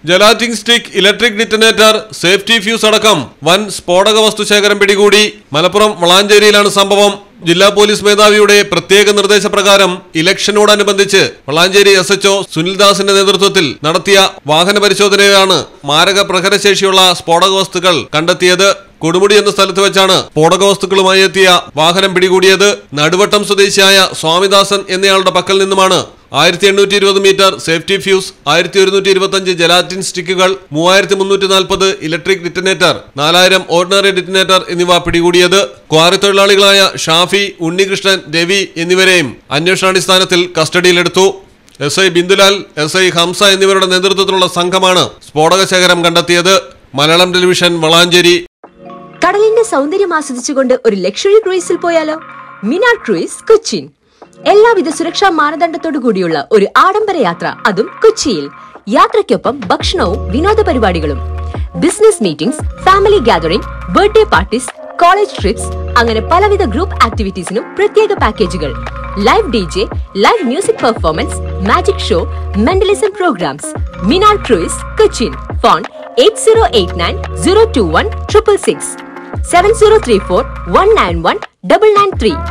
ജലാറ്റിംഗ് stick electric detonator safety fuse അടക്കം വൻ സ്ഫോടക വസ്തു ശേഖരം പിടികൂടി മലപ്പുറം വളാഞ്ചേരിയിലാണ് സംഭവം ജില്ലാ പോലീസ് മേധാവിയുടെ പ്രത്യേക നിർദ്ദേശപ്രകാരം ഇലക്ഷനോടനുബന്ധിച്ച് വളാഞ്ചേരി എസ് എച്ച്ഒ സുനിൽദാസിന്റെ നേതൃത്വത്തിൽ നടത്തിയ വാഹന പരിശോധനയിലാണ് മാരക പ്രഹരശേഷിയുള്ള സ്ഫോടക വസ്തുക്കൾ കണ്ടെത്തിയത് കൊടുമുടി എന്ന സ്ഥലത്ത് വെച്ചാണ് സ്ഫോടക വസ്തുക്കളുമായി എത്തിയ വാഹനം പിടികൂടിയത് നടുവട്ടം സ്വദേശിയായ സ്വാമിദാസൻ എന്നയാളുടെ പക്കൽ നിന്നുമാണ് ആയിരത്തി എണ്ണൂറ്റി ഇരുപത് മീറ്റർ സേഫ്റ്റി ഫ്യൂസ് ആയിരത്തി ഒരുന്നൂറ്റി ഇരുപത്തി അഞ്ച് ജലാറ്റിൻ സ്റ്റിക്കുകൾ മൂവായിരത്തി മുന്നൂറ്റി നാൽപ്പത് ഇലക്ട്രിക് ഡിറ്റനേറ്റർ നാലായിരം ഓർഡിനറി ഡിറ്റനേറ്റർ എന്നിവ പിടികൂടിയത് ക്വാറി തൊഴിലാളികളായ ഷാഫി ഉണ്ണികൃഷ്ണൻ രവി എന്നിവരെയും അന്വേഷണാടിസ്ഥാനത്തിൽ കസ്റ്റഡിയിലെടുത്തു S I Bindulal S I Hamsa എന്നിവരുടെ നേതൃത്വത്തിലുള്ള സംഘമാണ് സ്ഫോടക ശേഖരം കണ്ടെത്തിയത് മലയാളം ടെലിവിഷൻ വളാഞ്ചേരി കടലിന്റെ സൗന്ദര്യം ആസ്വദിച്ചുകൊണ്ട് ഒരു ലക്ഷറി ക്രൂയിസിൽ പോയാലോ മിനാർ ക്രൂയിസ് കൊച്ചിൻ എല്ലാവിധ സുരക്ഷാ മാനദണ്ഡത്തോടു കൂടിയുള്ള ഒരു ആഡംബര യാത്ര അതും കൊച്ചിയിൽ യാത്രയ്ക്കൊപ്പം ഭക്ഷണവും വിനോദ പരിപാടികളും business meetings family gathering birthday parties college trips അങ്ങനെ പലവിധ ഗ്രൂപ്പ് ആക്ടിവിറ്റീസിനും പ്രത്യേക പാക്കേജുകൾ live D J live music performance magic show mentalism programs Minar cruise Cochin phone eight zero eight nine zero two one triple six seven zero three four one nine one double nine three